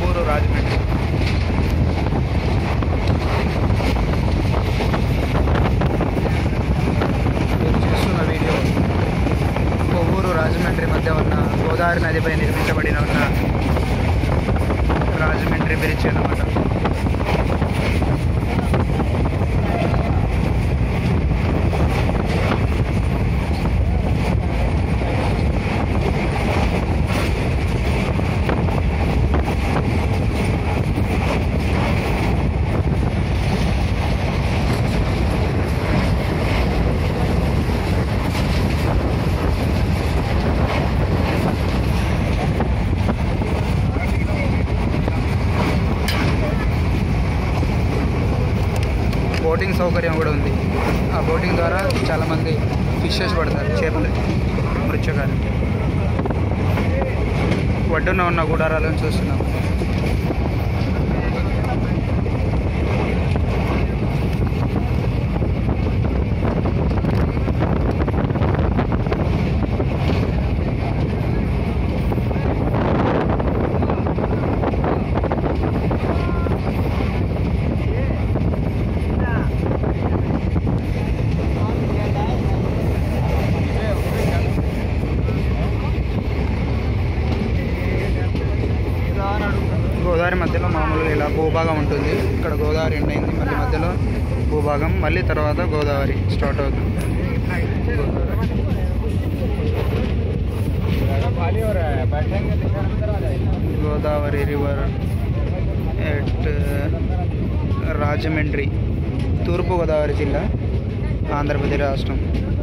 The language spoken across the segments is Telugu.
కొవ్వూరు రాజమండ్రి మీరు చూస్తున్న వీడియో కొవ్వూరు రాజమండ్రి మధ్య ఉన్న గోదావరి నదిపై నిర్మించబడిన ఉన్న రాజమండ్రి బ్రిడ్జ్ అన్నమాట బోటింగ్ సౌకర్యం కూడా ఉంది ఆ బోటింగ్ ద్వారా చాలామంది ఫిషెస్ పడతారు చేపలు మృత్యకాలు ఒడ్డున ఉన్న గుడారాలను చూస్తున్నాం గోదావరి మధ్యలో మామూలుగా ఇలా భూభాగం ఉంటుంది ఇక్కడ గోదావరి ఎండ్ అయింది మళ్ళీ మధ్యలో భూభాగం మళ్ళీ తర్వాత గోదావరి స్టార్ట్ అవుతుంది గోదావరి రివర్ ఎట్ రాజమండ్రి తూర్పు గోదావరి జిల్లా ఆంధ్రప్రదేశ్ రాష్ట్రం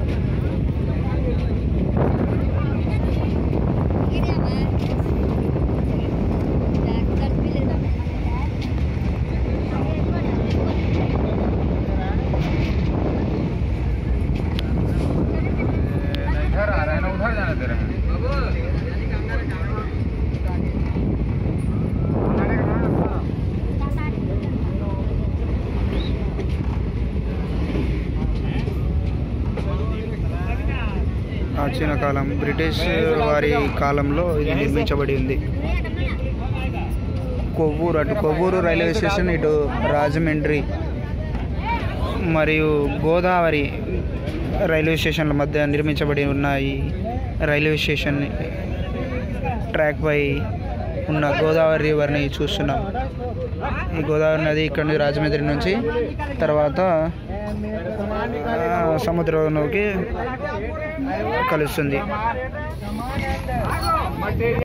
इधर आ रहा है ना उधर जाना दे रहे हैं ప్రాచీన కాలం బ్రిటిష్ వారి కాలంలో ఇది నిర్మించబడి ఉంది కొవ్వూరు అటు కొవ్వూరు రైల్వే స్టేషన్ ఇటు రాజమండ్రి మరియు గోదావరి రైల్వే స్టేషన్ల మధ్య నిర్మించబడి ఉన్న ఈ రైల్వే స్టేషన్ ట్రాక్పై ఉన్న గోదావరి రివర్ని చూస్తున్నాం ఈ గోదావరి నది ఇక్కడ నుంచి రాజమండ్రి నుంచి తర్వాత ఆ, సముద్రంలోకి కలుస్తుంది